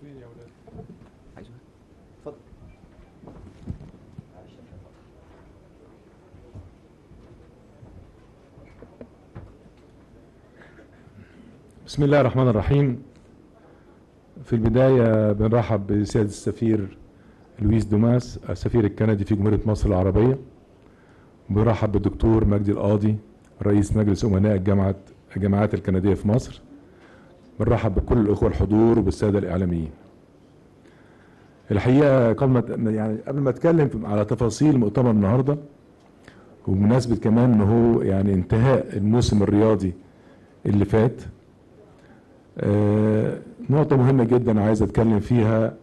فين يا ولاد؟ عايزها اتفضل بسم الله الرحمن الرحيم في البداية بنرحب بسيادة السفير لويس دوماس السفير الكندي في جمهورية مصر العربية بنرحب بالدكتور مجدي القاضي رئيس مجلس أمناء الجامعة الجامعات الكندية في مصر بنرحب بكل الأخوة الحضور وبالسادة الإعلاميين الحقيقة قبل ما يعني قبل ما أتكلم على تفاصيل مؤتمر النهاردة وبمناسبة كمان إن هو يعني انتهاء الموسم الرياضي اللي فات آه، نقطة مهمة جدا عايز اتكلم فيها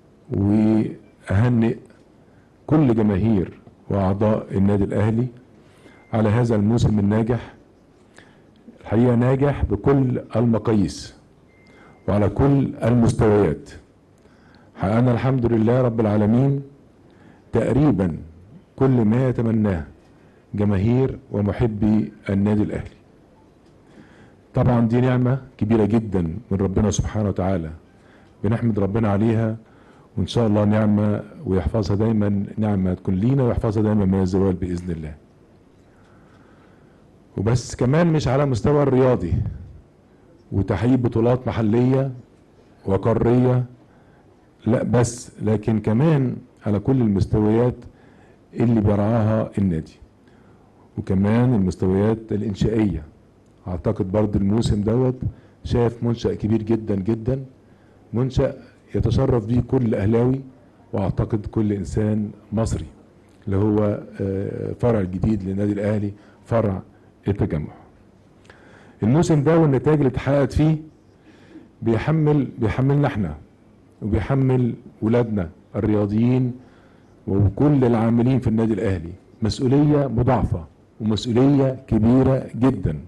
واهنئ كل جماهير واعضاء النادي الاهلي على هذا الموسم الناجح الحقيقة ناجح بكل المقاييس وعلى كل المستويات حققنا الحمد لله رب العالمين تقريبا كل ما يتمناه جماهير ومحبي النادي الاهلي طبعا دي نعمة كبيرة جدا من ربنا سبحانه وتعالى بنحمد ربنا عليها وان شاء الله نعمة ويحفظها دايما نعمة تكون لينا ويحفظها دايما من الزوال بإذن الله وبس كمان مش على مستوى الرياضي وتحقيق بطولات محلية وقارية لا بس لكن كمان على كل المستويات اللي بيرعاها النادي وكمان المستويات الإنشائية اعتقد برضه الموسم دوت شاف منشأ كبير جدا جدا منشأ يتشرف به كل اهلاوي واعتقد كل انسان مصري اللي هو آه، فرع الجديد للنادي الاهلي فرع التجمع الموسم ده والنتائج اللي اتحققت فيه بيحمل بيحملنا احنا وبيحمل ولادنا الرياضيين وكل العاملين في النادي الاهلي مسؤوليه مضاعفه ومسؤوليه كبيره جدا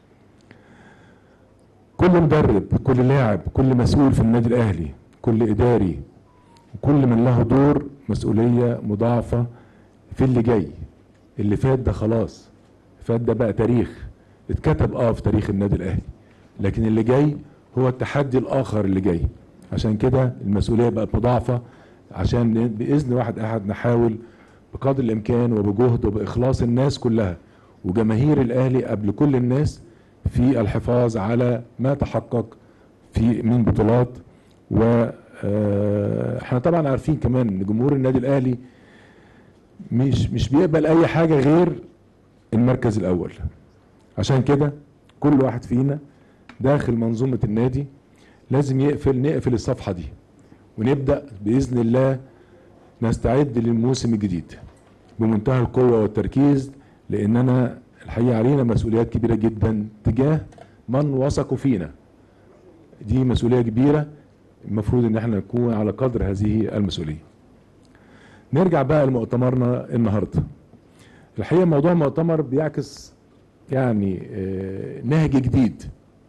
كل مدرب كل لاعب كل مسؤول في النادي الاهلي كل اداري وكل من له دور مسؤوليه مضاعفه في اللي جاي اللي فات ده خلاص فات ده بقى تاريخ اتكتب اه في تاريخ النادي الاهلي لكن اللي جاي هو التحدي الاخر اللي جاي عشان كده المسؤوليه بقت مضاعفه عشان باذن واحد احد نحاول بقدر الامكان وبجهد وباخلاص الناس كلها وجماهير الاهلي قبل كل الناس في الحفاظ على ما تحقق في من بطولات و آه، احنا طبعا عارفين كمان ان جمهور النادي الاهلي مش مش بيقبل اي حاجه غير المركز الاول عشان كده كل واحد فينا داخل منظومه النادي لازم يقفل نقفل الصفحه دي ونبدا باذن الله نستعد للموسم الجديد بمنتهى القوه والتركيز لاننا الحقيقه علينا مسؤوليات كبيره جدا تجاه من وثقوا فينا دي مسؤوليه كبيره المفروض ان احنا نكون على قدر هذه المسؤوليه نرجع بقى لمؤتمرنا النهارده الحقيقه موضوع المؤتمر بيعكس يعني آه، نهج جديد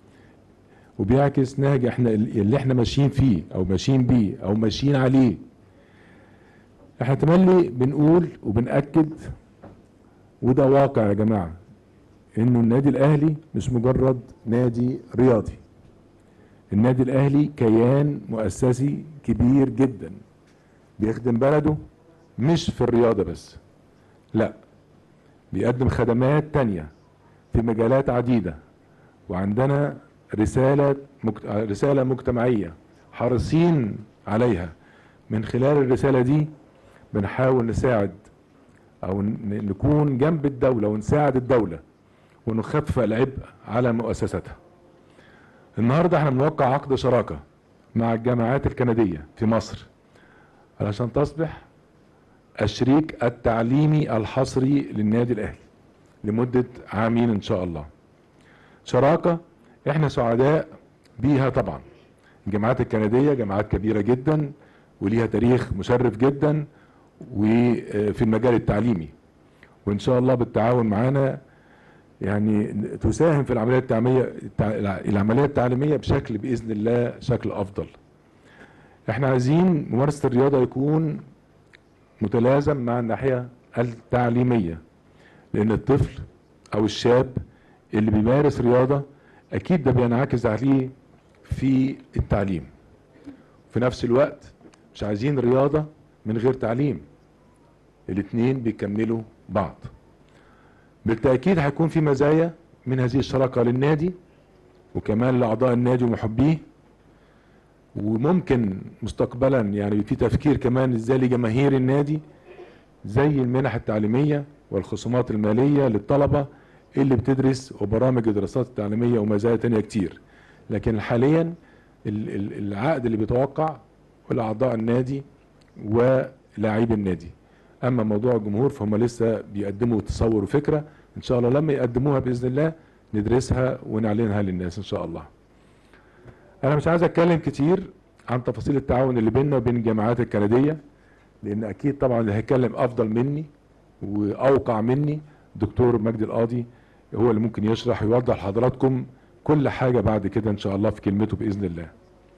وبيعكس نهج احنا اللي احنا ماشيين فيه او ماشيين بيه او ماشيين عليه احنا تملي بنقول وبنأكد وده واقع يا جماعة انه النادي الاهلي مش مجرد نادي رياضي النادي الاهلي كيان مؤسسي كبير جدا بيخدم بلده مش في الرياضة بس لا بيقدم خدمات تانية في مجالات عديدة وعندنا رسالة مجت... رسالة مجتمعية حريصين عليها من خلال الرسالة دي بنحاول نساعد او ن- نكون جنب الدولة ونساعد الدولة ونخفف العبء على مؤسساتها النهاردة احنا بنوقع عقد شراكة مع الجامعات الكندية في مصر علشان تصبح الشريك التعليمي الحصري للنادي الاهلي لمدة عامين ان شاء الله شراكة احنا سعداء بيها طبعا الجامعات الكندية جامعات كبيرة جدا وليها تاريخ مشرف جدا وفي المجال التعليمي وان شاء الله بالتعاون معانا يعني تساهم في العمليه التعليميه التع- العمليه التعليميه بشكل باذن الله شكل افضل احنا عايزين ممارسه الرياضه يكون متلازم مع الناحيه التعليميه لان الطفل او الشاب اللي بيمارس رياضه اكيد ده بينعكس عليه في التعليم في في نفس الوقت مش عايزين رياضة من غير تعليم الاتنين بيكملوا بعض بالتأكيد هيكون في مزايا من هذه الشراكة للنادي وكمان لأعضاء النادي ومحبيه وممكن مستقبلا يعني في تفكير كمان ازاي لجماهير النادي زي المنح التعليمية والخصومات المالية للطلبة اللي بتدرس وبرامج الدراسات التعليمية ومزايا تانية كتير لكن حاليا ال- ال- العقد اللي بيتوقع لأعضاء النادي ولاعيب النادي أما موضوع الجمهور فهم لسه بيقدموا تصور وفكرة إن شاء الله لما يقدموها بإذن الله ندرسها ونعلنها للناس إن شاء الله أنا مش عايز أتكلم كتير عن تفاصيل التعاون اللي بيننا وبين الجامعات الكندية لأن أكيد طبعا اللي هيتكلم أفضل مني وأوقع مني دكتور مجدي القاضي هو اللي ممكن يشرح ويوضح لحضراتكم كل حاجة بعد كده إن شاء الله في كلمته بإذن الله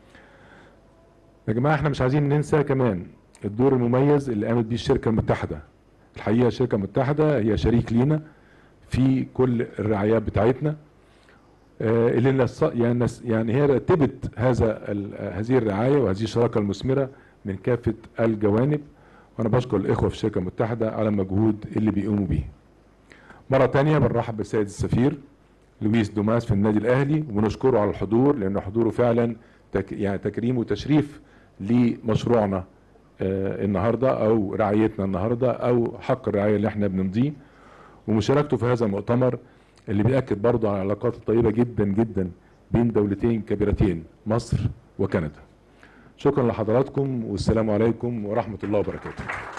يا جماعة احنا مش عايزين ننسى كمان الدور المميز اللي قامت بيه الشركة المتحدة الحقيقة الشركة المتحدة هي شريك لينا في كل الرعايات بتاعتنا آه، اللي نص- يعني نس- يعني هي رتبت هذا ال- آه، هذه الرعاية وهذه الشراكة المثمرة من كافة الجوانب وانا بشكر الاخوة في الشركة المتحدة على المجهود اللي بيقوموا بيه مرة تانية بنرحب بالسيد السفير لويس دوماس في النادي الاهلي ونشكره على الحضور لان حضوره فعلا تك يعني تكريم وتشريف لمشروعنا آه النهارده او رعايتنا النهارده او حق الرعايه اللي احنا بنمضيه ومشاركته في هذا المؤتمر اللي بيأكد برضه على العلاقات الطيبه جدا جدا بين دولتين كبيرتين مصر وكندا. شكرا لحضراتكم والسلام عليكم ورحمه الله وبركاته.